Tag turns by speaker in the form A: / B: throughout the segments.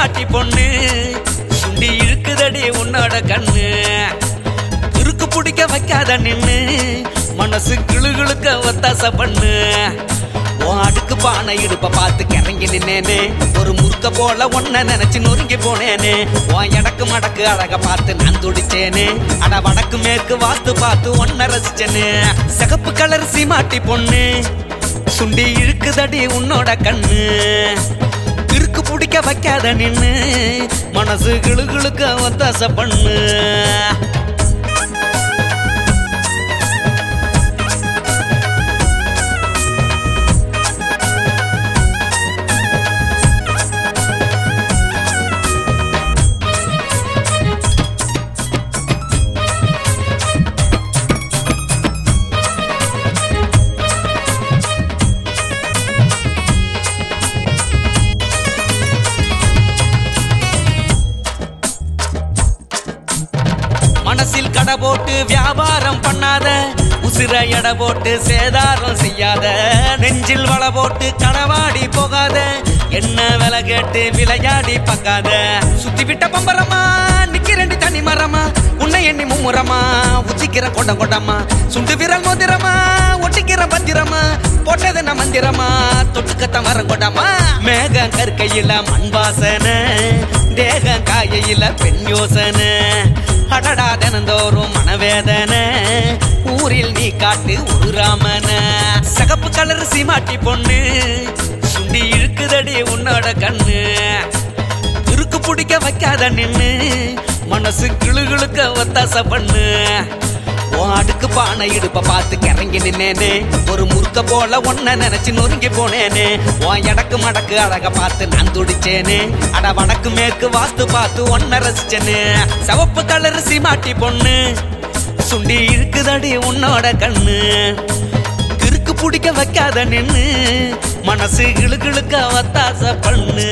A: சீமாட்டி பொண்ணு சுண்டி இழுக்குதடி உன்னோட கண்ணு இருக்கு பிடிக்க வைக்காத நின்னு மனசு கிளுகிழுக்க ஒத்தாச பண்ணு உன் அடுக்கு பானை இடுப்ப பார்த்து கிறங்கி நின்னேனே ஒரு முறுக்க போல ஒன்ன நினைச்சு நொறுங்கி போனேனே உன் எடக்கு மடக்கு அழக பார்த்து நான் துடிச்சேனே அட வடக்கு மேற்கு வாஸ்து பார்த்து ஒன்ன ரசிச்சேனே சிகப்பு கலர் சீமாட்டி பொண்ணு சுண்டி இழுக்குதடி உன்னோட கண்ணு இருக்கு பிடிக்க வைக்காத நின்னு மனசு கிளுகிழுக்க ஒத்தாச பண்ணு மனசில் கடை போட்டு வியாபாரம் பண்ணாத உசிர எடை போட்டு சேதாரம் செய்யாத நெஞ்சில் வள போட்டு களவாடி போகாத என்ன விலை கேட்டு விளையாடி பக்காத சுத்தி விட்ட பம்பரமா நிக்கிறண்டி தனி மரமா உன்னை எண்ணி மும்முரமா உச்சிக்கிற கொண்ட கொண்டமா சுண்டு விரல் மோதிரமா ஒட்டிக்கிற பத்திரமா போட்டது என்ன மந்திரமா தொட்டுக்கத்த மரம் கொண்டாமா மேகம் கற்கையில மண் வாசனை தேகம் காயையில பெண் யோசனை அடடா தினந்தோறும் மனவேதனை ஊரில் நீ காட்டு ஒரு ராமன சகப்பு கலர் சீமாட்டி பொண்ணு சுண்டி இழுக்குதடி உன்னோட கண்ணு இருக்கு பிடிக்க வைக்காத நின்னு மனசு கிளுகிழுக்க ஒத்தாச பண்ணு உன் அடுக்கு பானை இடுப்ப பார்த்து கிறங்கி நின்னேனே ஒரு முறுக்க போல ஒன்ன நினைச்சு நொறுங்கி போனேனே உன் எடக்கு மடக்கு அழக பார்த்து நான் துடிச்சேனே அட வடக்கு மேற்கு வாஸ்து பார்த்து ஒன்ன ரசிச்சேனே சிவப்பு கலர் சீமாட்டி பொண்ணு சுண்டி இருக்குதடி உன்னோட கண்ணு கிறுக்கு பிடிக்க வைக்காத நின்னு மனசு கிளுகிழுக்க ஒத்தாச பண்ணு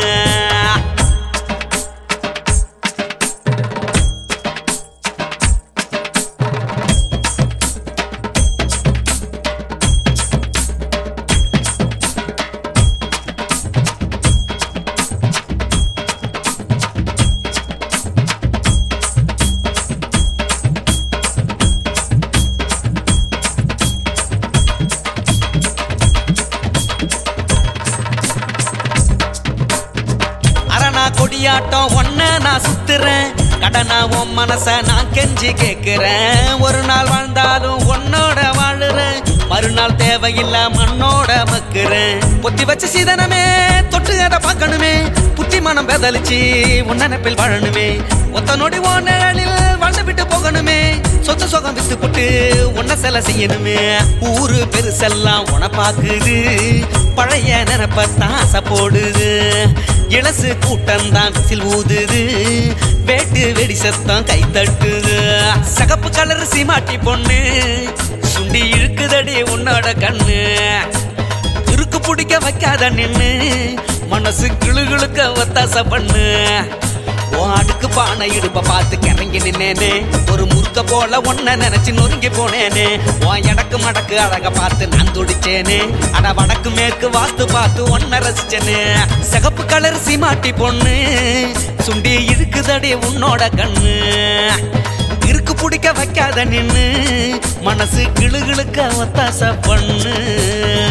A: அரணா கொடியாட்டம் ஒன்ன நான் சுத்துறேன் கடனா உன் மனச நான் கெஞ்சி கேக்குறேன் ஒரு நாள் வாழ்ந்தாலும் உன்னோட வாழுறேன் மறுநாள் தேவையில்ல மண்ணோட மக்குறேன் பொத்தி வச்ச சீதனமே தொட்டு அதை பார்க்கணுமே புத்தி மனம் பெதலிச்சு உன் நினைப்பில் வாழணுமே ஒத்த நொடி ஓ நிழலில் வாழ்ந்து விட்டு போகணுமே சொத்து சொகம் வித்து போட்டு உன்ன செல செய்யணுமே ஊரு பெருசெல்லாம் உன பாக்குது பழைய நினப்பத்தான் ஆசை போடுது இளசு கூட்டம் தான் விசில் ஊதுது வேட்டு வெடி சத்தம் கை தட்டுது சகப்பு கலர் சீமாட்டி பொண்ணு சுண்டி இழுக்குதடி உன்னோட கண்ணு இருக்கு பிடிக்க வைக்காத நின்னு மனசு கிளுகிழுக்க ஒத்தாச பண்ணு உன் அடுக்கு பானை இடுப்ப பார்த்து கிறங்கி நின்னேனே ஒரு முறுக்க போல ஒன்ன நினைச்சு நொறுங்கி போனேனே உன் எடக்கு மடக்கு அழக பார்த்து நான் துடிச்சேனே அட வடக்கு மேற்கு வாஸ்து பார்த்து ஒன்ன ரசிச்சேனே சிகப்பு கலர் சீமாட்டி பொண்ணு சுண்டி இருக்குதடி உன்னோட கண்ணு இருக்கு பிடிக்க வைக்காத நின்னு மனசு கிளுகிழுக்க ஒத்தாச பண்ணு